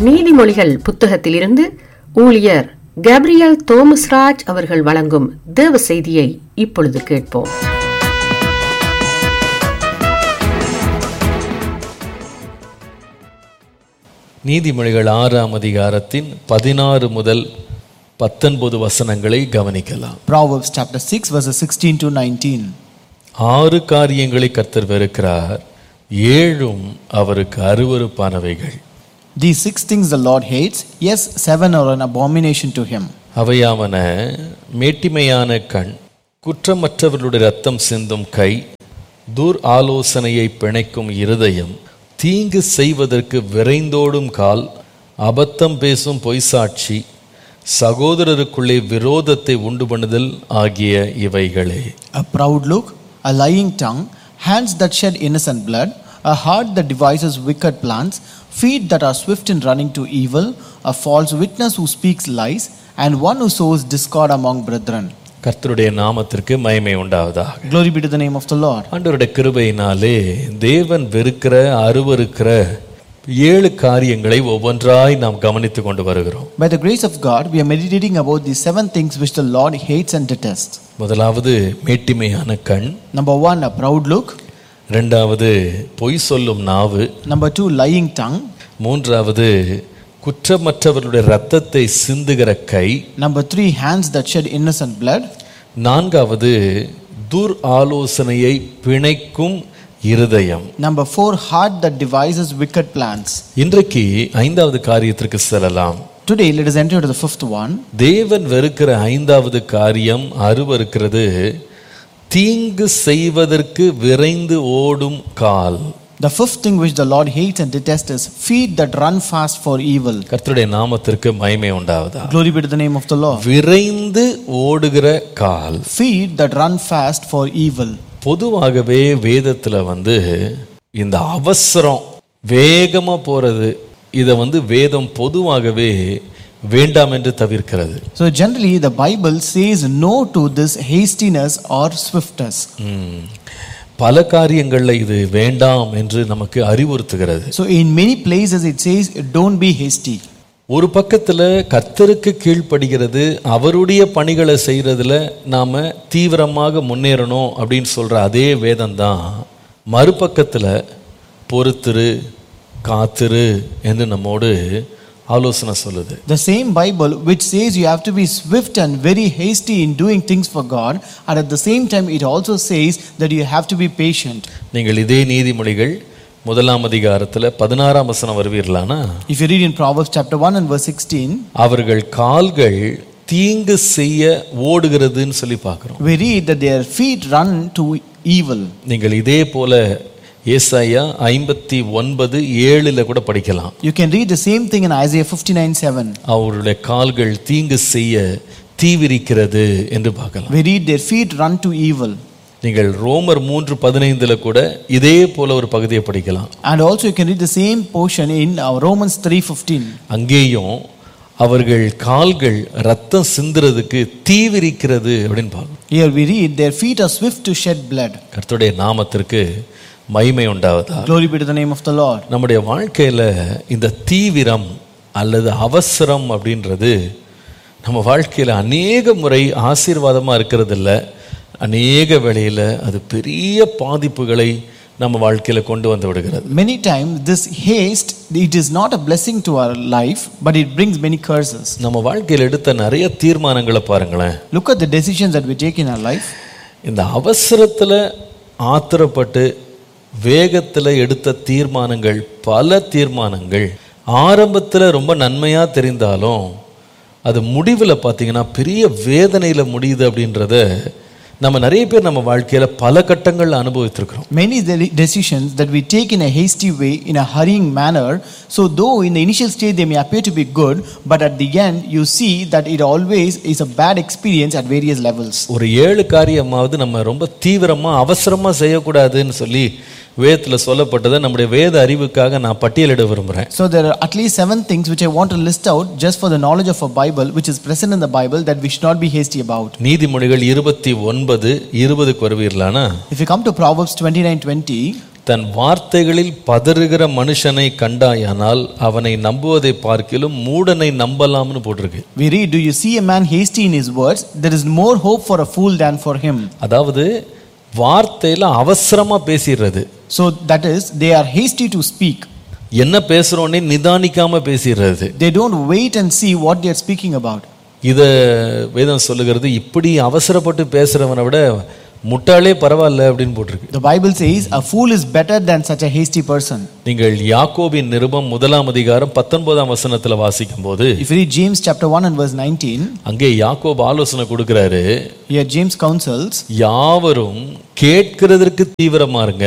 நீதிமொழிகள் புத்தகத்திலிருந்து ஊழியர் கேப்ரியல் தோமஸ்ராஜ் அவர்கள் வழங்கும் தேவ செய்தியை இப்பொழுது கேட்போம் நீதிமொழிகள் ஆறாம் அதிகாரத்தின் பதினாறு முதல் பத்தொன்பது வசனங்களை கவனிக்கலாம் Proverbs chapter 6, verses 16 to 19. ஆறு காரியங்களை கர்த்தர் வெறுக்கிறார் ஏழும் அவருக்கு அருவருப்பானவைகள் These six things the Lord hates, yes, seven are an abomination to him. அவையாவன மேட்டிமையான கண் குற்றமற்றவர்களுடைய ரத்தம் சிந்தும் கை தூர் ஆலோசனையை பிணைக்கும் இருதயம் தீங்கு செய்வதற்கு விரைந்தோடும் கால் அபத்தம் பேசும் பொய்சாட்சி சகோதரருக்குள்ளே விரோதத்தை உண்டு பண்ணுதல் ஆகிய இவைகளே A proud look, a lying tongue, hands that shed innocent blood, a heart that devises wicked plans, feet that are swift in running to evil, a false witness who speaks lies, and one who sows discord among brethren. கர்த்தருடைய நாமத்திற்கு மகிமை உண்டாவதாக Glory be to the name of the Lord. ஆண்டவருடைய கிருபையினாலே தேவன் வெறுக்கிற அருவருக்கிற ஏழு காரியங்களை ஒவ்வொன்றாய் நாம் கவனித்துக் கொண்டு வருகிறோம் By the grace of God, we are meditating about the seven things which the Lord hates and detests. முதலாவது மேட்டிமையான கண் Number one, a proud look. இரண்டாவது பொய் சொல்லும் நாவு Number two, lying tongue. மூன்றாவது குற்றமற்றவர்களுடைய இரத்தத்தை சிந்துகிற கை Number three, hands that shed innocent blood. நான்காவது துர் ஆலோசனையை பிணைக்கும் இருதயம் Number four, heart that devises wicked plans. இன்றைக்கு ஐந்தாவது காரியத்திற்கு செல்லலாம் Today, let us enter into the fifth one. தேவன் வெறுக்கிற ஐந்தாவது காரியம் அருவருக்கிறது தீங்கு செய்வதற்கு விரைந்து ஓடும் கால் The fifth thing which the Lord hates and detests is feet that run fast for evil. கர்த்தருடைய நாமத்திற்கு மகிமை உண்டாவதா Glory be to the name of the Lord. விரைந்து ஓடுகிற கால் Feet that run fast for evil. பொதுவாகவே வேதத்துல வந்து இந்த அவசரம் வேகமா போறது இதை வந்து வேதம் பொதுவாகவே வேண்டாம் என்று தவிர்க்கிறது So, generally, the Bible says no to this hastiness or swiftness. ம். பல காரியங்கள்ல இது வேண்டாம் என்று நமக்கு அறிவுறுத்துகிறது So, in many places, it says, don't be hasty. ஒரு பக்கத்துல கர்த்தருக்கு கீழ்ப்படுகிறது அவருடைய பணிகளை செய்யறதுல நாம தீவிரமாக முன்னேறணும் அப்படின்னு சொல்ற அதே வேதம் தான் மறுபக்கத்துல பொறுத்திரு காத்திரு என்று நம்மோடு ஆலோசனை சொல்லுது The same Bible which says you have to be swift and very hasty in doing things for God, and at the same time, it also says that you have to be patient. நீங்கள் இதே நீதிமொழிகள் முதலாம் அதிகாரத்துல பதினாறாம் வசனம் வருவீர்களானா If you read in Proverbs chapter 1 and verse 16, அவர்கள் கால்கள் தீங்கு செய்ய ஓடுகிறதுன்னு சொல்லி பார்க்கிறோம் we read that their feet run to evil. நீங்கள் இதே போல ஏசாயா ஐம்பத்தி ஒன்பது ஏழுல கூட படிக்கலாம் You can read the same thing in Isaiah 59 7. அவருடைய கால்கள் தீங்கு செய்ய தீவிரிக்கிறது என்று பார்க்கலாம் We read their feet run to evil. நீங்கள் ரோமர் மூன்று பதினைந்துல கூட இதே போல ஒரு பகுதியை படிக்கலாம் And also you can read the same portion in uh, Romans 3:15. அங்கேயும் அவர்கள் கால்கள் ரத்தம் சிந்துறதுக்கு தீவிரிக்கிறது அப்படின்னு பார்க்கணும் Here we read their feet are swift to shed blood. கர்த்தருடைய நாமத்திற்கு மகிமை உண்டாவதா Glory be to the name of the Lord. நம்முடைய வாழ்க்கையில இந்த தீவிரம் அல்லது அவசரம் அப்படின்றது நம்ம வாழ்க்கையில அநேக முறை ஆசீர்வாதமா இருக்கிறது இல்ல அநேக வேளையில அது பெரிய பாதிப்புகளை நம்ம வாழ்க்கையில கொண்டு வந்து விடுகிறது Many times this haste it is not a blessing to our life, but it brings many curses. நம்ம வாழ்க்கையில எடுத்த நிறைய தீர்மானங்களை பாருங்களேன் Look at the decisions that we take in our life. இந்த அவசரத்துல ஆத்திரப்பட்டு வேகத்துல எடுத்த தீர்மானங்கள் பல தீர்மானங்கள் ஆரம்பத்துல ரொம்ப நன்மையா தெரிந்தாலும் அது முடிவுல பார்த்தீங்கன்னா பெரிய வேதனையில முடியுது அப்படின்றத நம்ம நிறைய பேர் நம்ம வாழ்க்கையில பல கட்டங்கள்ல அனுபவித்திருக்கிறோம் Many de- decisions that we take in a hasty way, in a hurrying manner, so though in the initial stage they may appear to be good, but at the end you see that it always is a bad experience at various levels. ஒரு ஏழு காரியமாவது நம்ம ரொம்ப தீவிரமா அவசரமா செய்யக்கூடாதுன்னு சொல்லி வேதத்துல சொல்லப்பட்டதை நம்முடைய வேத அறிவுக்காக நான் பட்டியலிட விரும்புறேன் So there are at least seven things which I want to list out just for the knowledge of a Bible, which is present in the Bible that we should not be hasty about. நீதிமொழிகள் இருபத்தி ஒன்பது இருபதுக்கு வருவீர்களானா If you come to Proverbs 29 20, தன் வார்த்தைகளில் பதறுகிற மனுஷனை கண்டாயானால் அவனை நம்புவதை பார்க்கிலும் மூடனை நம்பலாம்னு போட்டிருக்கு We read, Do you see a man hasty in his words? There is more hope for a fool than for him. அதாவது வார்த்தையில அவசரமா பேசிடுறது So that is, they are hasty to speak. என்ன பேசுறோன்னே நிதானிக்காம பேசிடுறது They don't wait and see what they are speaking about. இத வேதம் சொல்லுகிறது இப்படி அவசரப்பட்டு பேசுறவனை விட முட்டாளே பரவாயில்ல அப்படின்னு போட்டிருக்கு The Bible says, A fool is better than such a hasty person. நீங்கள் யாக்கோபின் நிருபம் முதலாம் அதிகாரம் பத்தொன்பதாம் வசனத்துல வாசிக்கும் போது If you read James chapter 1 and verse 19, அங்கே யாக்கோப் ஆலோசனை கொடுக்கிறாரு here James counsels, யாவரும் கேட்கிறதற்கு தீவிரமா இருங்க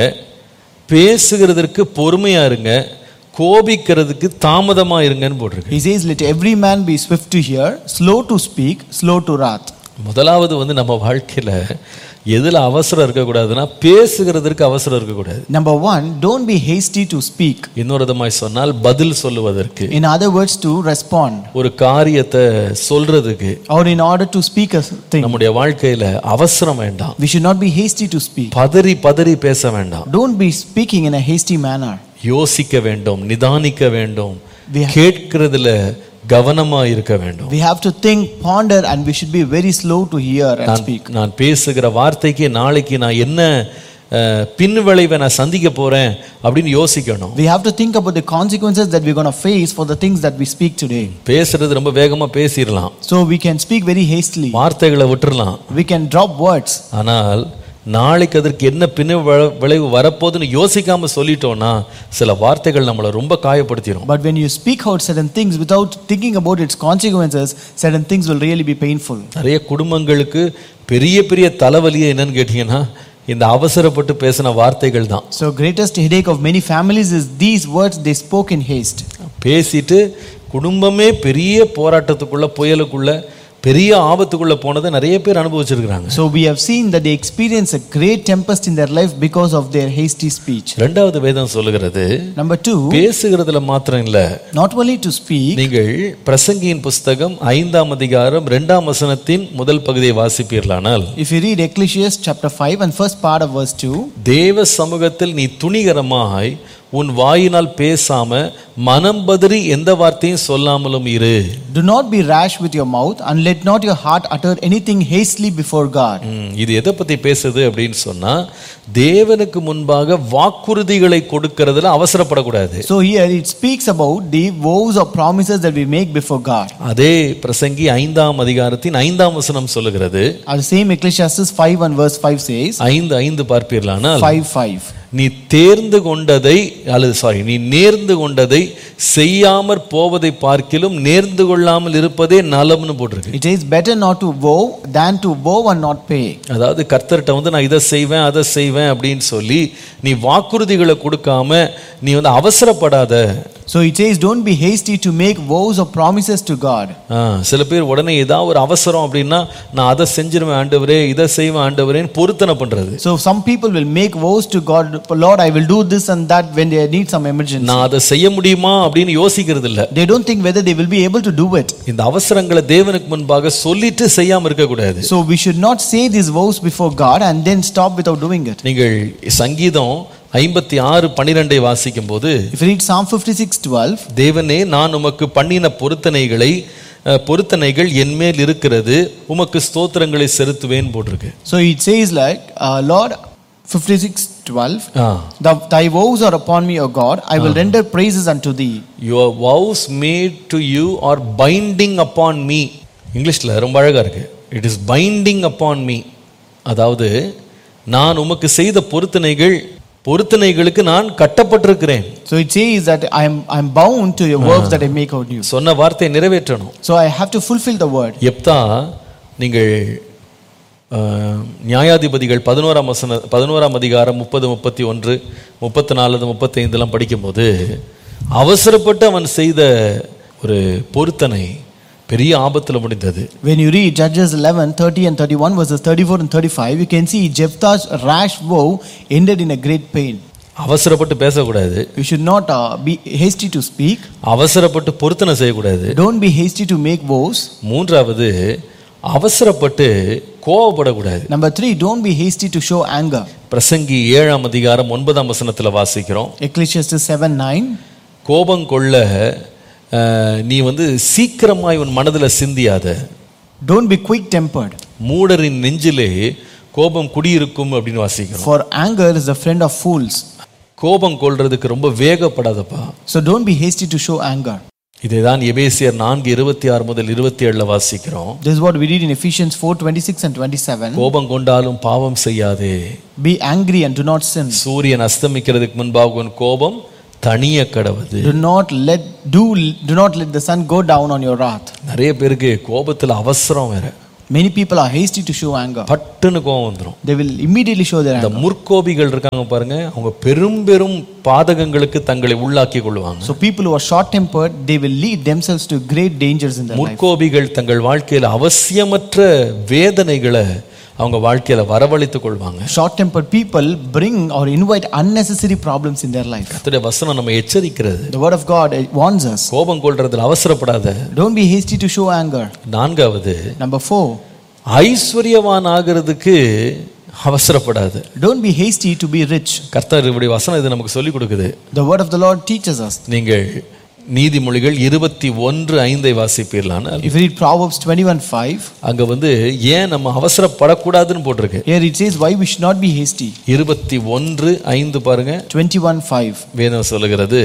பேசுகிறதற்கு பொறுமையா இருங்க கோபிக்கிறதுக்கு தாமதமா இருங்கன்னு போட்டிருக்கு he says, Let every man be swift to hear, slow to speak, slow to wrath. முதலாவது வந்து நம்ம வாழ்க்கையில எதுல அவசரம் இருக்கக்கூடாதுன்னா பேசுகிறதற்கு அவசரம் இருக்கக்கூடாது Number one, don't be hasty to speak. இன்னொரு விதமாய் சொன்னால் பதில் சொல்லுவதற்கு In other words, to respond. ஒரு காரியத்தை சொல்றதுக்கு Or in order to speak a thing. நம்முடைய வாழ்க்கையில அவசரம் வேண்டாம் We should not be hasty to speak. பதறி பதறி பேச வேண்டாம் Don't be speaking in a hasty manner. யோசிக்க வேண்டும் நிதானிக்க வேண்டும் We have- கேட்கிறதுல கவனமா இருக்க வேண்டும் We have to think, ponder, and we should be very slow to hear and நான் speak. நான் பேசுகிற வார்த்தைக்கு நாளைக்கு நான் என்ன அஹ், பின் விளைவை நான் சந்திக்க போறேன் அப்படின்னு யோசிக்கணும் We have to think about the consequences that we're going to face for the things that we speak today. பேசுறது ரொம்ப வேகமா பேசிடலாம் So we can speak very hastily. வார்த்தைகளை விட்டுறலாம் We can drop words. ஆனால் நாளைக்கு அதற்கு என்ன பின் விளை- விளைவு வரப்போகுதுன்னு யோசிக்காம சொல்லிட்டோம்னா சில வார்த்தைகள் நம்மளை ரொம்ப காயப்படுத்திடும் But when you speak out certain things without thinking about its consequences, certain things will really be painful. நிறைய குடும்பங்களுக்கு பெரிய பெரிய தலைவலியே என்னன்னு கேட்டீங்கன்னா இந்த அவசரப்பட்டு பேசின வார்த்தைகள் தான் So greatest headache of many families is these words they spoke in haste. பேசிட்டு குடும்பமே பெரிய போராட்டத்துக்குள்ள புயலுக்குள்ள பெரிய ஆபத்துக்குள்ள போனதை நிறைய பேர் அனுபவிச்சிருக்கிறாங்க So we have seen that they experience a great tempest in their life because of their hasty speech. ரெண்டாவது வேதம் சொல்லுகிறது Number two, பேசுகிறதுல மாத்திரம் இல்ல not only to speak, நீங்கள் பிரசங்கியின் புஸ்தகம் ஐந்தாம் அதிகாரம் இரண்டாம் வசனத்தின் முதல் பகுதியை வாசிப்பீர்களானால் if you read Ecclesiastes chapter 5 and first part of verse 2, தேவ சமூகத்தில் நீ துணிகரமாய் உன் வாயினால் பேசாம மனம் பதறி எந்த வார்த்தையும் சொல்லாமலும் இரு do not be rash with your mouth and let not your heart utter anything hastily before God. ம், இது எதை பத்தி பேசுது அப்படின்னு சொன்னா தேவனுக்கு முன்பாக வாக்குறுதிகளை கொடுக்கறதுல அவசரப்படக்கூடாது So here it speaks about the vows or promises that we make before God. அதே பிரசங்கி ஐந்தாம் அதிகாரத்தின் ஐந்தாம் வசனம் சொல்லுகிறது Our same Ecclesiastes 5 and verse 5 says, ஐந்து ஐந்து பார்ப்பீர்களானால் 5 5. நீ தேர்ந்து கொண்டதை அல்லது சாரி நீ நேர்ந்து கொண்டதை செய்யாமற் போவதை பார்க்கிலும் நேர்ந்து கொள்ளாமல் இருப்பதே நலம்னு போட்டிருக்கு It is better not to vow than to vow and not pay. அதாவது கர்த்தர்கிட்ட வந்து நான் இதை செய்வேன் அதை செய்வேன் அப்படின்னு சொல்லி நீ வாக்குறுதிகளை கொடுக்காம நீ வந்து அவசரப்படாத So it says, don't be hasty to make vows or promises to God. ஆ, சில பேர் உடனே ஏதாவது ஒரு அவசரம் அப்படின்னா நான் அதை செஞ்சிருவேன் ஆண்டவரே இதை செய்வேன் ஆண்டவரேன்னு பொருத்தனை பண்றது So some people will make vows to God, Lord, I will do this and that when they need some emergency. நான் அதை செய்ய முடியுமா அப்படின்னு யோசிக்கிறது இல்ல They don't think whether they will be able to do it. இந்த அவசரங்களை தேவனுக்கு முன்பாக சொல்லிட்டு செய்யாம இருக்கக்கூடாது So we should not say these vows before God and then stop without doing it. நீங்கள் சங்கீதம் ஐம்பத்தி ஆறு பன்னிரெண்டை வாசிக்கும் போது If you read Psalm 56 12, தேவனே நான் உமக்கு பண்ணின பொருத்தனைகளை அஹ், பொருத்தனைகள் என்மேல் இருக்கிறது உமக்கு ஸ்தோத்திரங்களை செலுத்துவேன் போட்டிருக்கு so it says like, uh, Lord, 56 12, ah the, Thy vows are upon me, O God, I will render praises unto Thee. Your vows made to you are binding upon me இங்கிலீஷில் ரொம்ப அழகாக இருக்கு it is binding upon me அதாவது நான் உமக்கு செய்த பொருத்தனைகள் பொருத்தனைகளுக்கு நான் கட்டப்பட்டிருக்கிறேன் So it says that I am I am bound to your works that I make out you. சொன்ன வார்த்தையை நிறைவேற்றணும் So I have to fulfill the word. எப்தா நீங்கள் அஹ், நியாயாதிபதிகள் பதினோராம் வசன பதினோராம் அதிகாரம் முப்பது முப்பத்தி ஒன்று முப்பத்தி நாலு முப்பத்தி ஐந்துலாம் படிக்கும்போது அவசரப்பட்டு அவன் செய்த ஒரு பொருத்தனை பெரிய ஆபத்தில் முடிந்தது When you read Judges 11, 30 and 31 verses 34 and 35, you can see Jephthah's rash vow ended in a great pain. அவசரப்பட்டு பேசக்கூடாது You should not uh, be hasty to speak. அவசரப்பட்டு பொருத்தனை செய்யக்கூடாது Don't be hasty to make vows. மூன்றாவது அவசரப்பட்டு கோவப்படக்கூடாது Number three, don't be hasty to show anger. பிரசங்கி ஏழாம் அதிகாரம் ஒன்பதாம் வசனத்துல வாசிக்கிறோம் Ecclesiastes 7 9. கோபம் கொள்ள அஹ், நீ வந்து சீக்கிரமாய் உன் மனதுல சிந்தியாத Don't be quick tempered, மூடரின் நெஞ்சிலே கோபம் குடியிருக்கும் அப்படின்னு வாசிக்கிறோம் for anger is the friend of fools. கோபம் கொள்றதுக்கு ரொம்ப வேகப்படாதப்பா So don't be hasty to show anger. இதைதான் எபேசியர் நான்கு இருபத்தி ஆறு முதல் இருபத்தி ஏழுல வாசிக்கிறோம் This is what we read in Ephesians 4 26 and 27. கோபம் கொண்டாலும் பாவம் செய்யாதே Be angry and do not sin. சூரியன் அஸ்தமிக்கிறதுக்கு முன்பாக உன் கோபம் தனிய கடவுது Do not let do do not let the sun go down on your wrath. நிறைய பேருக்கு கோபத்துல அவசரம் வேற Many people are hasty to show anger. பட்டுன்னு கோபம் வந்துடும் They will immediately show their இந்த anger. முற்கோபிகள் இருக்காங்க பாருங்க அவங்க பெரும் பெரும் பாதகங்களுக்கு தங்களை உள்ளாக்கி கொள்வாங்க So people who are short tempered, they will lead themselves to great dangers in their life. முற்கோபிகள் தங்கள் வாழ்க்கையில அவசியமற்ற வேதனைகளை அவங்க வாழ்க்கையில வரவழைத்துக் கொள்வாங்க Short tempered people bring or invite unnecessary problems in their life. கர்த்தருடைய வசனம் நம்ம எச்சரிக்கிறது The word of God uh, warns us கோபம் கொள்றதுல அவசரப்படாத don't be hasty to show anger. நான்காவது Number four, ஐஸ்வர்யவான் ஆகிறதுக்கு அவசரப்படாது don't be hasty to be rich. கர்த்தர் இப்படி வசனம் இது நமக்கு சொல்லிக் கொடுக்குது The word of the Lord teaches us. நீங்கள் நீதிமொழிகள் இருபத்தி ஒன்று ஐந்தை வாசிப்பீர்களான If you read Proverbs 21 5, அங்க வந்து ஏன் நம்ம அவசரப்படக்கூடாதுன்னு போட்டிருக்கு here it says why we should not be hasty. இருபத்தி ஒன்று ஐந்து பாருங்க 21 5. வேதம் சொல்லுகிறது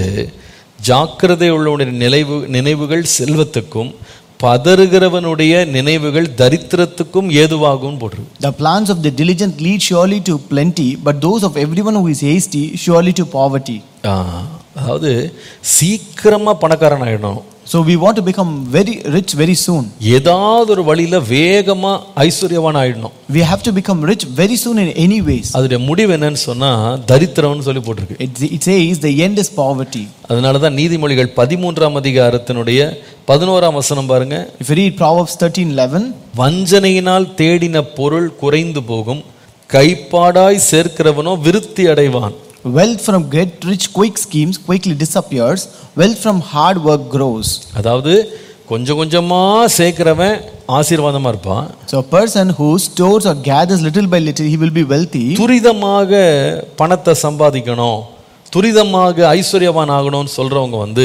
ஜாக்கிரதை உள்ளவனுடைய நினைவு நினைவுகள் செல்வத்துக்கும் பதறுகிறவனுடைய நினைவுகள் தரித்திரத்துக்கும் ஏதுவாகும் போட்டிருக்கு The plans of the diligent lead surely to plenty, but those of everyone who is hasty surely to poverty. ஆ, அதாவது சீக்கிரமா பணக்காரன் ஆயிடணும் So we want to become very rich very soon. ஏதாவது ஒரு வழியில வேகமா ஐஸ்வர்யவான் ஆயிடணும் We have to become rich very soon in any ways. அதோடைய முடிவு என்னன்னு சொன்னா தரித்திரம்னு சொல்லி போட்டிருக்கு It, it says the end is poverty. அதனால தான் நீதிமொழிகள் பதிமூன்றாம் அதிகாரத்தினுடைய பதினோராம் வசனம் பாருங்க If you read Proverbs 13 11, வஞ்சனையினால் தேடின பொருள் குறைந்து போகும் கைப்பாடாய் சேர்க்கிறவனோ விருத்தி அடைவான் wealth from get rich quick schemes quickly disappears, wealth from hard work grows. அதாவது கொஞ்சம் கொஞ்சமா சேர்க்கிறவன் ஆசீர்வாதமா இருப்பான் So a person who stores or gathers little by little, he will be wealthy. துரிதமாக பணத்தை சம்பாதிக்கணும் துரிதமாக ஐஸ்வர்யவான் ஆகணும்னு சொல்றவங்க வந்து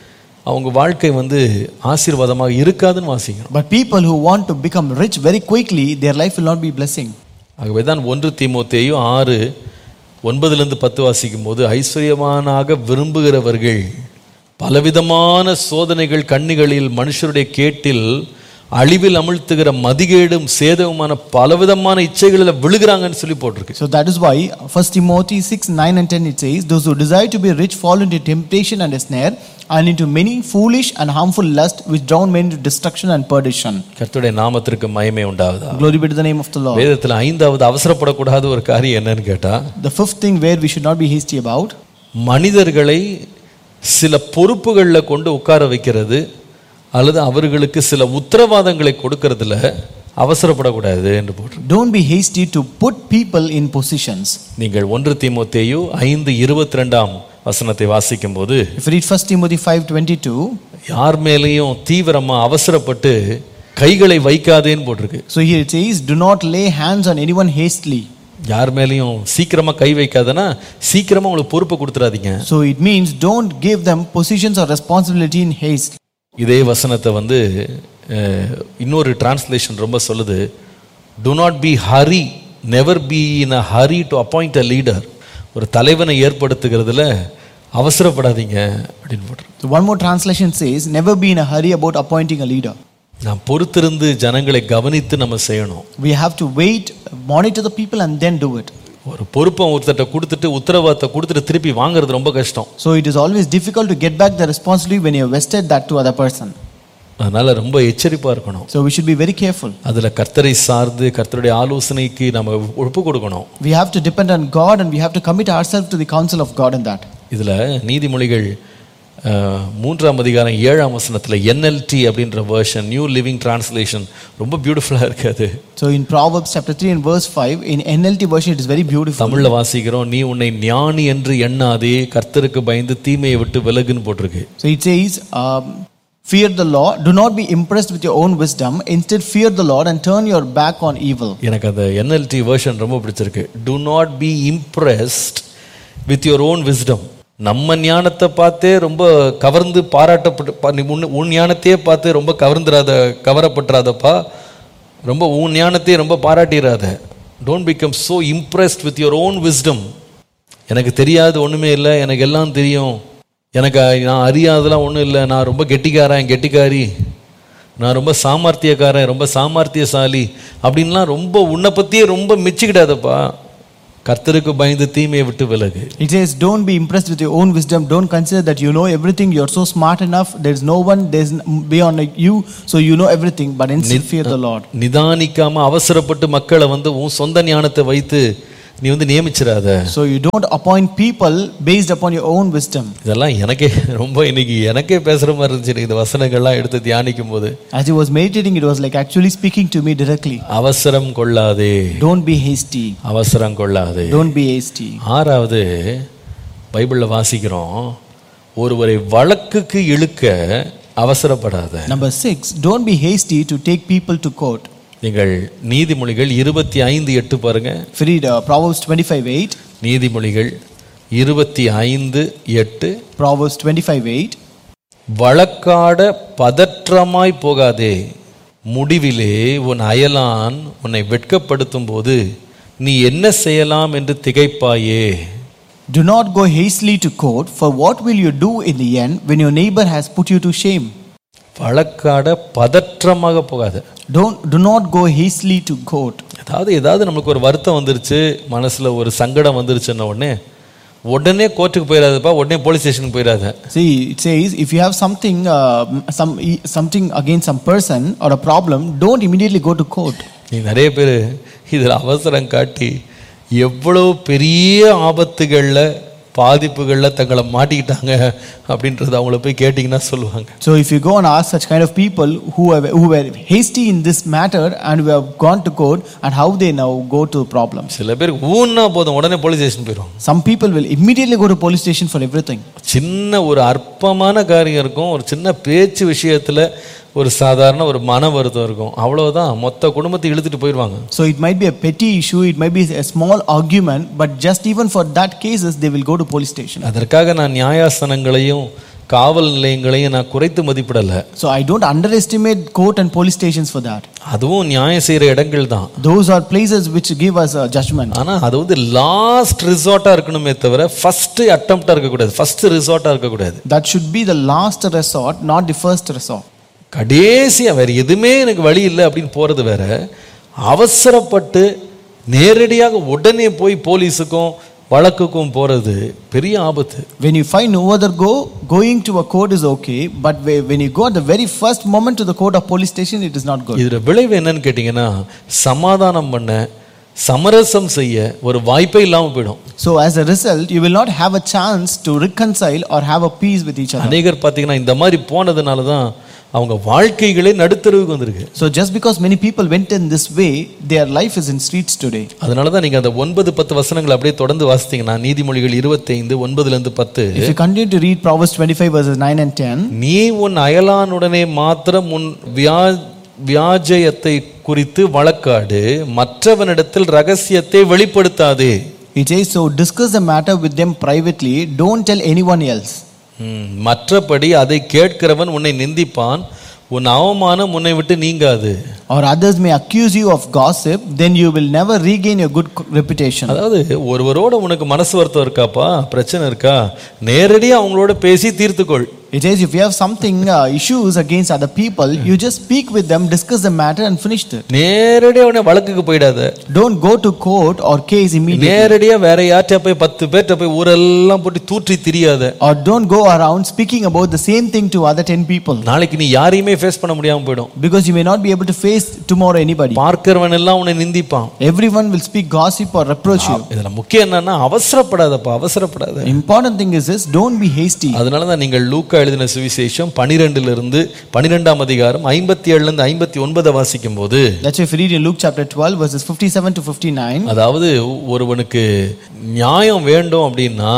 அவங்க வாழ்க்கை வந்து ஆசீர்வாதமாக இருக்காதுன்னு வாசிக்கணும் But people who want to become rich very quickly, their life will not be blessing. ஆகவே தான் ஒன்று தீமோத்தேயும் ஆறு ஒன்பதுலேருந்து பத்து வாசிக்கும் போது ஐஸ்வர்யமானாக விரும்புகிறவர்கள் பலவிதமான சோதனைகள் கண்ணிகளில் மனுஷருடைய கேட்டில் அழிவில் அமிழ்த்துகிற மதிகேடும் சேதவுமான பலவிதமான இச்சைகளில் விழுகிறாங்கன்னு சொல்லி போட்டிருக்கு So that is why 1 Timothy 6 9 and 10 it says, Those who desire to be rich fall into temptation and a snare, and into many foolish and harmful lust, which drown men into destruction and perdition. கர்த்தருடைய நாமத்திற்கு மயமே உண்டாவதா Glory be to the name of the Lord. வேதத்தில் ஐந்தாவது அவசரப்படக்கூடாத ஒரு காரியம் என்னன்னு கேட்டா The fifth thing where we should not be hasty about மனிதர்களை சில பொறுப்புகளில் கொண்டு உட்கார வைக்கிறது அல்லது அவர்களுக்கு சில உத்தரவாதங்களை கொடுக்கறதுல அவசரப்படக்கூடாது என்று போட்டிருக்கு don't be hasty to put people in positions. நீங்கள் ஒன்று தீமோத்தேயு ஐந்து இருபத்தி ரெண்டாம் வசனத்தை வாசிக்கும் போது If you read 1 Timothy 5 22, யார் மேலேயும் தீவிரமா அவசரப்பட்டு கைகளை வைக்காதேன்னு போட்டிருக்கு so here it says, Do not lay hands on anyone hastily. யார் மேலேயும் சீக்கிரமா கை வைக்காதனா சீக்கிரமா உங்களுக்கு பொறுப்பை கொடுத்துறாதீங்க So it means don't give them positions or responsibility in haste. இதே வசனத்தை வந்து அஹ், இன்னொரு டிரான்ஸ்லேஷன் ரொம்ப சொல்லுது to not be hurry never be in a hurry to appoint a leader ஒரு தலைவனை ஏற்படுத்துகிறதுல அவசரப்படாதீங்க அப்படின்னு போட்டிருக்கு So one more translation says, Never be in a hurry about appointing a leader. நான் பொறுத்திருந்து ஜனங்களை கவனித்து நம்ம செய்யணும் We have to wait, monitor the people, and then do it. ஒரு பொறுப்பை ஒருத்தர்ட்ட கொடுத்துட்டு உத்தரவாதத்தை கொடுத்துட்டு திருப்பி வாங்குறது ரொம்ப கஷ்டம் So it is always difficult to get back the responsibility when you have vested that to other person. அதனால ரொம்ப எச்சரிப்பா இருக்கணும் So we should be very careful. அதுல கர்த்தரை சார்ந்து கர்த்தருடைய ஆலோசனைக்கு நம்ம ஒப்பு கொடுக்கணும் We have to depend on God and we have to commit ourselves to the counsel of God in that. இதுல நீதிமொழிகள் அஹ், மூன்றாம் அதிகாரம் ஏழாம் வசனத்துல என்எல்டி அப்படின்ற வேர்ஷன் நியூ லிவிங் டிரான்ஸ்லேஷன் ரொம்ப பியூட்டிஃபுல்லா இருக்கு அது So in Proverbs chapter 3 and verse 5, in NLT version, it is very beautiful. தமிழ்ல வாசிக்கிறோம் நீ உன்னை ஞானி என்று எண்ணாதே கர்த்தருக்கு பயந்து தீமையை விட்டு விலகுன்னு போட்டிருக்கு So it says, um, Fear the Lord. Do not be impressed with your own wisdom. Instead, fear the Lord and turn your back on evil. எனக்கு அந்த என்எல்டி வேர்ஷன் ரொம்ப பிடிச்சிருக்கு to not be impressed with your own wisdom நம்ம ஞானத்தை பார்த்தே ரொம்ப கவர்ந்து பாராட்டப்பட்டு பா- நீ உன் உன் ஞானத்தையே பார்த்து ரொம்ப கவர்ந்துடாத கவரப்பட்டுறாதப்பா ரொம்ப உன் ஞானத்தையே ரொம்ப பாராட்டிடாத don't become so impressed with your own wisdom எனக்கு தெரியாது ஒன்றுமே இல்லை எனக்கு எல்லாம் தெரியும் எனக்கு நான் அறியாதெல்லாம் ஒன்றும் இல்லை நான் ரொம்ப கெட்டிக்காரன் கெட்டிக்காரி நான் ரொம்ப சாமர்த்தியக்காரன் ரொம்ப சாமர்த்தியசாலி அப்படின்லாம் ரொம்ப உன்னை பற்றியே ரொம்ப மிச்சிக்கிடாதப்பா கர்த்தருக்கு பயந்து தீமையை விட்டு விலகு It says, Don't be impressed with your own wisdom. Don't consider that you know everything. You're so smart enough. There's no one there's n- beyond like you, so you know everything. But instead, fear the Lord. நிதானிக்காம அவசரப்பட்டு மக்களை வந்து உன் சொந்த ஞானத்தை வைத்து நீ வந்து நியமிச்சிடாத So you don't appoint people based upon your own wisdom. இதெல்லாம் எனக்கே ரொம்ப இன்னைக்கு எனக்கே பேசுற மாதிரி இருந்துச்சு எனக்கு இந்த வசனங்கள்லாம் எடுத்து தியானிக்கும் போது As he was meditating, it was like actually speaking to me directly. அவசரம் கொள்ளாதே Don't be hasty. அவசரம் கொள்ளாதே Don't be hasty. ஆறாவது பைபிளில் வாசிக்கிறோம் ஒருவரை வழக்குக்கு இழுக்க அவசரப்படாத Number six, don't be hasty to take people to court. நீங்கள் நீதிமொழிகள் இருபத்தி ஐந்து எட்டு பாருங்க If you read uh, Proverbs 25 8, நீதிமொழிகள் இருபத்தி ஐந்து எட்டு Proverbs 25 8, வழக்காட பதற்றமாய் போகாதே முடிவிலே உன் அயலான் உன்னை வெட்கப்படுத்தும் போது நீ என்ன செய்யலாம் என்று திகைப்பாயே Do not go hastily to court, for what will you do in the end when your neighbor has put you to shame? வழக்காட பதற்றமாக போகாத Don't do not go hastily to court. அதாவது ஏதாவது நமக்கு ஒரு வருத்தம் வந்துருச்சு மனசுல ஒரு சங்கடம் வந்துருச்சுன்ன உடனே உடனே கோர்ட்டுக்கு போயிடாதப்பா உடனே போலீஸ் ஸ்டேஷனுக்கு போயிடாத See, it says if you have something, uh, some something against some person or a problem, don't immediately go to court. நீ நிறைய பேர் இதில் அவசரம் காட்டி எவ்வளோ பெரிய ஆபத்துகளில் பாதிப்புகளில் தங்களை மாட்டிக்கிட்டாங்க அப்படின்றத அவங்கள போய் கேட்டிங்கன்னா சொல்லுவாங்க So if you go and ask such kind of people who have, who were hasty in this matter and who have gone to court and how they now go to problems. சில பேர் ஊன்னா போதும் உடனே police station போயிடும் Some people will immediately go to police station for everything. சின்ன ஒரு அற்பமான காரியம் இருக்கும் ஒரு சின்ன பேச்சு விஷயத்தில் ஒரு சாதாரண ஒரு மன வருத்தம் இருக்கும் அவ்வளவுதான் மொத்த குடும்பத்தை இழுத்துட்டு போயிடுவாங்க So it might be a petty issue, it might be a small argument, but just even for that cases, they will go to police station. அதற்காக நான் நியாயாசனங்களையும் காவல் நிலையங்களையும் நான் குறைத்து மதிப்பிடலை So I don't underestimate court and police stations for that. அதுவும் நியாயம் செய்கிற இடங்கள் தான் Those are places which give us a judgment. ஆனால் அது வந்து லாஸ்ட் ரிசார்ட்டாக இருக்கணுமே தவிர ஃபர்ஸ்ட் அட்டம்ப்டாக இருக்கக்கூடாது ஃபர்ஸ்ட் ரிசார்ட்டாக இருக்கக்கூடாது That should be the last resort, not the first resort. கடைசியாக வேறு எதுவுமே எனக்கு வழி இல்லை அப்படின்னு போகிறது வேற அவசரப்பட்டு நேரடியாக உடனே போய் போலீஸுக்கும் வழக்குக்கும் போகிறது பெரிய ஆபத்து When you find no other go, going to a court is okay, but whe- when you go at the very first moment to the court or police station, it is not good. இதில் விளைவு என்னன்னு கேட்டிங்கன்னா சமாதானம் பண்ண சமரசம் செய்ய ஒரு வாய்ப்பே இல்லாமல் போயிடும் So as a result, you will not have a chance to reconcile or have a peace with each other. அநேகர் பார்த்தீங்கன்னா இந்த மாதிரி போனதுனால தான் அவங்க வாழ்க்கைகளே நடுத்தருவுக்கு வந்திருக்கு So just because many people went in this way, their life is in streets today. அதனால தான் நீங்கள் அந்த ஒன்பது பத்து வசனங்கள் அப்படியே தொடர்ந்து வாசித்தீங்கன்னா நீதிமொழிகள் இருபத்தைந்து ஒன்பதுலேருந்து பத்து If you continue to read Proverbs 25 verses 9 and 10, நீ உன் அயலானுடனே மாத்திரம் உன் வியா வியாஜயத்தை குறித்து வழக்காடு மற்றவனிடத்தில் ரகசியத்தை வெளிப்படுத்தாதே it says, So discuss the matter with them privately, don't tell anyone else. ம், மற்றபடி அதை கேட்கிறவன் உன்னை நிந்திப்பான் உன் அவமானம் உன்னை விட்டு நீங்காது Or others may accuse you of gossip, then you will never regain your good reputation. அதாவது ஒருவரோட உனக்கு மனசு வருத்தம் இருக்காப்பா பிரச்சனை இருக்கா நேரடியாக அவங்களோட பேசி தீர்த்துக்கொள் It says if you have something uh, issues against other people, you just speak with them, discuss the matter, and finish it. நேரடியாக உடனே வழக்குக்கு போயிடாத Don't go to court or case immediately. நேரடியாக வேற யார்கிட்ட போய் பத்து பேர்கிட்ட போய் ஊரெல்லாம் போட்டு தூற்றி திரியாத Or don't go around speaking about the same thing to other 10 people. நாளைக்கு நீ யாரையுமே ஃபேஸ் பண்ண முடியாம போயிடும் Because you may not be able to face tomorrow anybody. பார்க்கிறவன் எல்லாம் உன்னை நிந்திப்பான் Everyone will speak gossip or reproach you. இதுல முக்கியம் என்னன்னா அவசரப்படாதப்பா அவசரப்படாத Important thing is this don't be hasty. அதனால தான் நீங்கள் லூக்கா எழுதின சுவிசேஷம் பனிரெண்டுல இருந்து பனிரெண்டாம் அதிகாரம் ஐம்பத்தி ஏழுல இருந்து ஐம்பத்தி ஒன்பதை வாசிக்கும் போது That's why if you read in Luke chapter 12, verses 57 to 59, அதாவது ஒருவனுக்கு நியாயம் வேண்டும் அப்படின்னா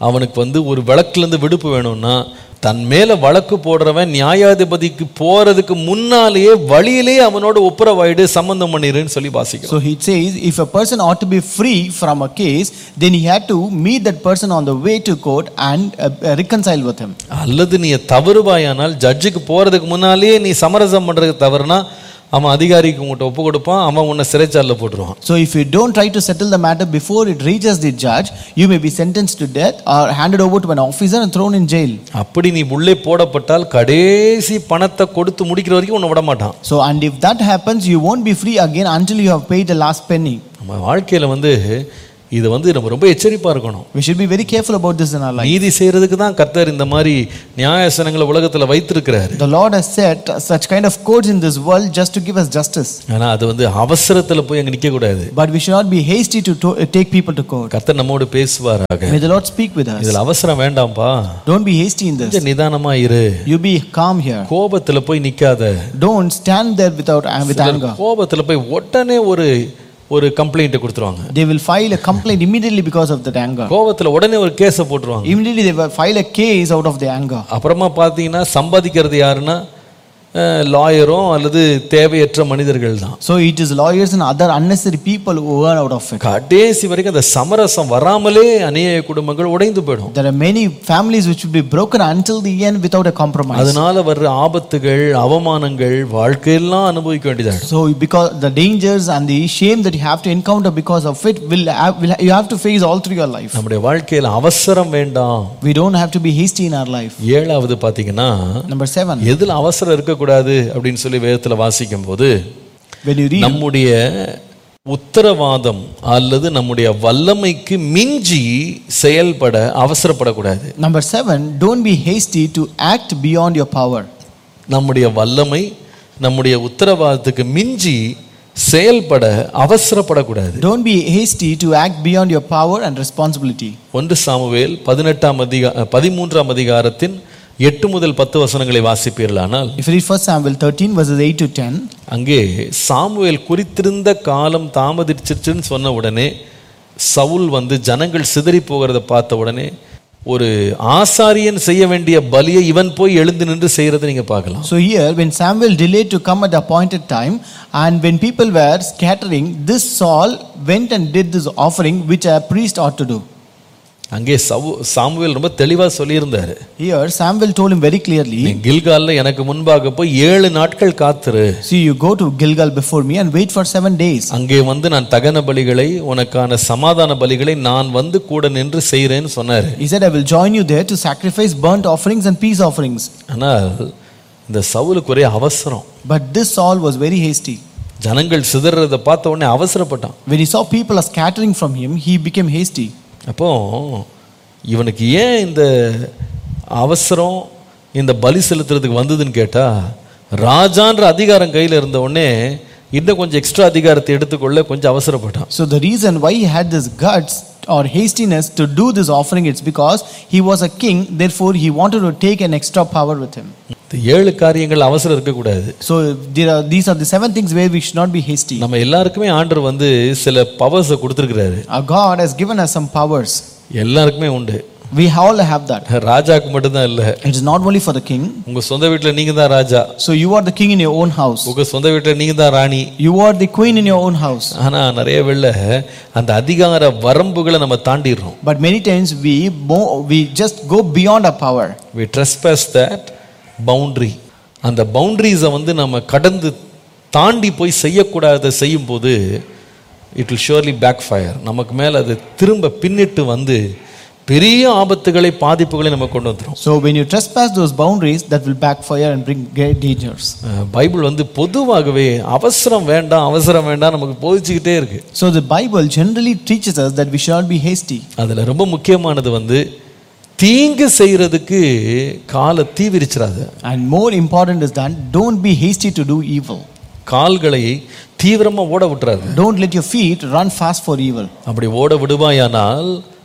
அவனுக்கு வந்து ஒரு வழக்குல இருந்து விடுப்பு வேணும்னா தன் மேல வழக்கு போடுறவன் நியாயாதிபதிக்கு போறதுக்கு முன்னாலேயே வழியிலேயே அவனோட ஒப்புரவாயிடு சம்பந்தம் பண்ணிருன்னு சொல்லி வாசிக்கிறோம் So he says, if a person ought to be free from a case, then he had to meet that person on the way to court and uh, uh, reconcile with him. அல்லது நீ தவறுவாயானால் ஜட்ஜுக்கு போறதுக்கு முன்னாலேயே நீ சமரசம் பண்றதுக்கு தவறுனா அவன் அதிகாரிக்கு உங்கள்கிட்ட ஒப்பு கொடுப்பான் அவன் உன்னை சிறைச்சாலையில் போட்டுருவான் So if you don't try to settle the matter before it reaches the judge, you may be sentenced to death or handed over to an officer and thrown in jail. அப்படி நீ உள்ளே போடப்பட்டால் கடைசி பணத்தை கொடுத்து முடிக்கிற வரைக்கும் உன்னை விட மாட்டான் So and if that happens, you won't be free again until you have paid the last penny. நம்ம வாழ்க்கையில வந்து இது வந்து நம்ம ரொம்ப எச்சரிப்பா இருக்கணும் We should be very careful about this in our life. நீதி செய்யறதுக்கு தான் கர்த்தர் இந்த மாதிரி நியாயசனங்களை உலகத்துல வைத்திருக்கிறாரு The Lord has set such kind of codes in this world just to give us justice. ஆனா அது வந்து அவசரத்துல போய் அங்க நிக்க கூடாது But we should not be hasty to, to take people to court. கர்த்தர் நம்மோடு பேசுவாராக May the Lord speak with us. இதுல அவசரம் வேண்டாம்ப்பா Don't be hasty in this. கொஞ்சம் நிதானமா இரு You be calm here. கோபத்துல போய் நிக்காத Don't stand there without with anger. கோபத்துல போய் உடனே ஒரு ஒரு கம்ப்ளைண்ட் கொடுத்துருவாங்க They will file a complaint immediately because of that anger. கோபத்துல உடனே ஒரு கேஸை போட்டுருவாங்க Immediately they will file a case out of the anger. அப்புறமா பார்த்தீங்கன்னா சம்பாதிக்கிறது யாருன்னா லாயரும் அல்லது தேவையற்ற மனிதர்கள் தான் So it is lawyers and other unnecessary people who earn out of it. கடைசி வரைக்கும் அந்த சமரசம் வராமலே அநேக குடும்பங்கள் உடைந்து போயிடும் There are many families which will be broken until the end without a compromise. அதனால வர்ற ஆபத்துகள் அவமானங்கள் வாழ்க்கையெல்லாம் அனுபவிக்க வேண்டியதாகும் So because the dangers and the shame that you have to encounter because of it will, have, will you have to face all through your life. நம்முடைய வாழ்க்கையில அவசரம் வேண்டாம் We don't have to be hasty in our life. ஏழாவது பார்த்தீங்கன்னா Number seven, எதுல அவசரம் இருக்கக்கூடாது அப்படின்னு சொல்லி வேதத்துல வாசிக்கும் போது when you read நம்முடைய உத்தரவாதம் அல்லது நம்முடைய வல்லமைக்கு மிஞ்சி செயல்பட அவசரப்படக்கூடாது number seven, don't be hasty to act beyond your power. நம்முடைய வல்லமை நம்முடைய உத்தரவாதத்துக்கு மிஞ்சி செயல்பட அவசரப்படக்கூடாது Don't be hasty to act beyond your power and responsibility. ஒன்று சாமுவேல் பதினெட்டாம் அதிகா பதிமூன்றாம் அதிகாரத்தின் எட்டு முதல் பத்து வசனங்களை வாசிப்பீர்களானால் If you read 1 Samuel 13, verses 8 to 10, அங்கே சாமுவேல் குறித்திருந்த காலம் தாமதிச்சிருச்சுன்னு சொன்ன உடனே சவுல் வந்து ஜனங்கள் சிதறி போகிறத பார்த்த உடனே ஒரு ஆசாரியன் செய்ய வேண்டிய பலியை இவன் போய் எழுந்து நின்று செய்யறதை நீங்க பார்க்கலாம் So here, when Samuel delayed to come at the appointed time, and when people were scattering, this Saul went and did this offering which a priest ought to do. அங்கே சவு சாமுவேல் ரொம்ப தெளிவா சொல்லியிருந்தாரு Here, Samuel told him very clearly, நீ கில்கால்ல எனக்கு முன்பாக போய் ஏழு நாட்கள் காத்துரு See, you go to Gilgal before me and wait for seven days. அங்கே வந்து நான் தகன பலிகளை உனக்கான சமாதான பலிகளை நான் வந்து கூட நின்று செய்கிறேன்னு சொன்னாரு He said, I will join you there to sacrifice burnt offerings and peace offerings. ஆனால் இந்த சவுலுக்கு ஒரே அவசரம் But this Saul was very hasty. ஜனங்கள் சிதறதை பார்த்த உடனே அவசரப்பட்டான் When he saw people are scattering from him, he became hasty. அப்போ இவனுக்கு ஏன் இந்த அவசரம் இந்த பலி செலுத்துறதுக்கு வந்ததுன்னு கேட்டா ராஜான்ற அதிகாரம் கையில் இருந்த உடனே இன்னும் கொஞ்சம் எக்ஸ்ட்ரா அதிகாரத்தை எடுத்துக்கொள்ள கொஞ்சம் அவசரப்பட்டான் So the reason why he had this guts or hastiness to do this offering, it's because he was a king, therefore he wanted to take an extra power with him. இந்த ஏழு காரியங்கள் அவசரம் இருக்கக்கூடாது So there are, these are the seven things where we should not be hasty. நம்ம எல்லாருக்குமே ஆண்டர் வந்து சில பவர்ஸை கொடுத்துருக்கிறாரு Our God has given us some powers. எல்லாருக்குமே உண்டு We all have that. ராஜாக்கு மட்டும்தான் இல்லை It is not only for the king. உங்க சொந்த வீட்டில் நீங்க தான் ராஜா So you are the king in your own house. உங்க சொந்த வீட்டில் நீங்க தான் ராணி You are the queen in your own house. ஆனா நிறைய வேளை அந்த அதிகார வரம்புகளை நம்ம தாண்டிடுறோம் But many times we mo- we just go beyond our power. we trespass that boundary அந்த பவுண்டரிஸை வந்து நம்ம கடந்து தாண்டி போய் செய்யக்கூடாத செய்யும்போது இட் will surely backfire நமக்கு மேலே அது திரும்ப பின்னிட்டு வந்து பெரிய ஆபத்துகளை பாதிப்புகளை நம்ம கொண்டு வந்துடும் So when you trespass those boundaries, that will backfire and bring great dangers. Bible வந்து பொதுவாகவே அவசரம் வேண்டாம் அவசரம் வேண்டாம் நமக்கு போதிச்சுக்கிட்டே இருக்கு So the Bible generally teaches us that we should not be hasty. அதில் ரொம்ப முக்கியமானது வந்து தீங்கு செய்யறதுக்கு காலை தீவிரிச்சிடாது And more important is that don't be hasty to do evil. கால்களை தீவிரமா ஓட விட்டுறாது Don't let your feet run fast for evil. அப்படி ஓட விடுவாயானால்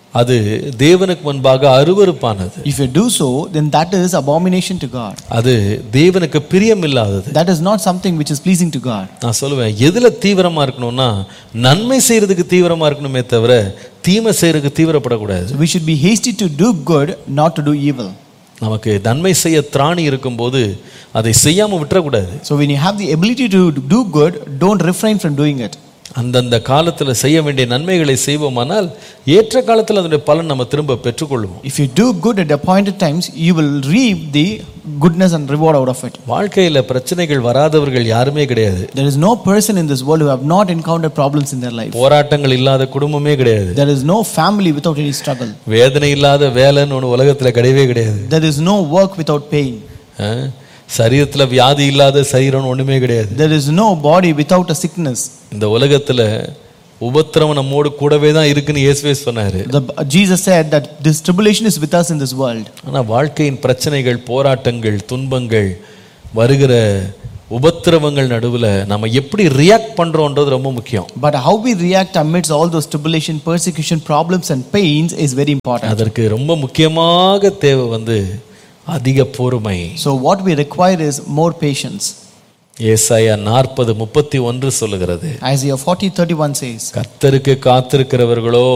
அது தேவனுக்கு முன்பாக அருவருப்பானது If you do so, then that is abomination to God. அது தேவனுக்கு பிரியமில்லாதது That is not something which is pleasing to God. நான் சொல்லுவேன் எதுல தீவிரமா இருக்கணும்னா நன்மை செய்யறதுக்கு தீவிரமா இருக்கணுமே தவிர தீமை செய்யறதுக்கு தீவிரப்படக்கூடாது So we should be hasty to do good, not to do evil. நமக்கு நன்மை செய்ய திராணி இருக்கும்போது அதை செய்யாம விட்டுறக்கூடாது So when you have the ability to do good, don't refrain from doing it. அந்தந்த காலத்துல செய்ய வேண்டிய நன்மைகளை செய்வோமானால் ஏற்ற காலத்துல அதனுடைய பலன் நம்ம திரும்ப பெற்றுக்கொள்வோம் If you do good at appointed times, you will reap the goodness and reward out of it. வாழ்க்கையில பிரச்சனைகள் வராதவர்கள் யாருமே கிடையாது There is no person in this world who have not encountered problems in their life. போராட்டங்கள் இல்லாத குடும்பமே கிடையாது There is no family without any struggle. வேதனை இல்லாத வேலைன்னு ஒன்று உலகத்துல கிடையவே கிடையாது There is no work without pain. ஆ? சரீரத்துல வியாதி இல்லாத சரீரம்னு ஒண்ணுமே கிடையாது There is no body without a sickness. இந்த உலகத்துல உபத்திரவம் நம்மோடு கூடவே தான் இருக்குன்னு இயேசுவே சொன்னாரு The, Jesus said that this tribulation is with us in this world. ஆனா வாழ்க்கையின் பிரச்சனைகள் போராட்டங்கள் துன்பங்கள் வருகிற உபத்திரவங்கள் நடுவுல நம்ம எப்படி ரியாக்ட் பண்றோம்ன்றது ரொம்ப முக்கியம் But how we react amidst all those tribulation, persecution, problems, and pains is very important. அதற்கு ரொம்ப முக்கியமாக தேவை வந்து அதிக பொறுமை So, what we require is more patience. ஏசாயா நாற்பது முப்பத்தி ஒன்று சொல்லுகிறது Isaiah 40 31 says, கர்த்தருக்கு காத்திருக்கிறவர்களோ